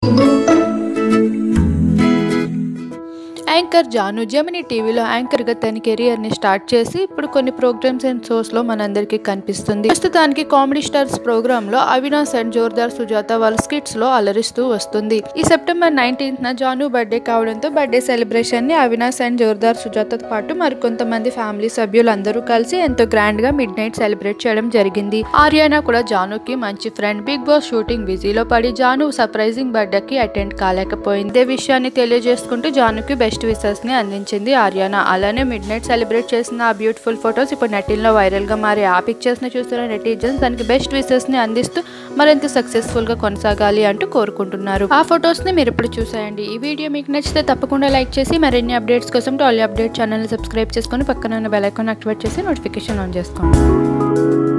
anchor Janu జమినీ టీవీలో యాంకర్గా తన కెరియర్ని స్టార్ట్ చేసి ఇప్పుడు కొన్ని ప్రోగ్రామ్స్ అండ్ షోస్లో మనందరికీ కనిపిస్తుంది ప్రస్తుతానికి కామెడీ స్టార్స్ ప్రోగ్రాంలో అవినాష్ అండ్ జోర్దార్ సుజాత వాళ్ళ స్కిట్స్లో అలరిస్తూ వస్తుంది ఈ సెప్టెంబర్ నైన్టీన్త్న జాను బర్త్డే కావడంతో బర్త్డే సెలబ్రేషన్ని అవినాష్ అండ్ జోర్దార్ సుజాతతో పాటు మరికొంతమంది ఫ్యామిలీ సభ్యులందరూ కలిసి ఎంతో గ్రాండ్గా మిడ్ నైట్ సెలబ్రేట్ చేయడం జరిగింది ఆర్యానా కూడా జానుకి మంచి ఫ్రెండ్ బిగ్ బాస్ షూటింగ్ బిజీలో పడి జాను సర్ప్రైజింగ్ బర్త్డేకి అటెండ్ కాలేకపోయింది ఇదే విషయాన్ని తెలియజేసుకుంటూ జానుకి బెస్ట్ విషెస్ ని అందించింది ఆర్యానా అలానే మిడ్ నైట్ సెలబ్రేట్ చేసిన ఆ బ్యూటిఫుల్ ఫొటోస్ ఇప్పుడు నెటిల్లో వైరల్ గా మారి ఆ పిక్చర్స్ ని చూస్తున్న నెటిజన్స్ దానికి బెస్ట్ విషెస్ ని అందిస్తూ మరింత సక్సెస్ఫుల్ గా కొనసాగాలి అంటూ కోరుకుంటున్నారు ఆ ఫొటోస్ ని మీరు ఇప్పుడు చూసేయండి ఈ వీడియో మీకు నచ్చితే తప్పకుండా లైక్ చేసి మరిన్ని అప్డేట్స్ కోసం టాలీ అప్డేట్ ఛానల్ సబ్స్క్రైబ్ చేసుకొని పక్కన ఉన్న బెల్ ఐకాన్ యాక్టివేట్ చేసి నోటిఫికేషన్ ఆన్ చేసుకోండి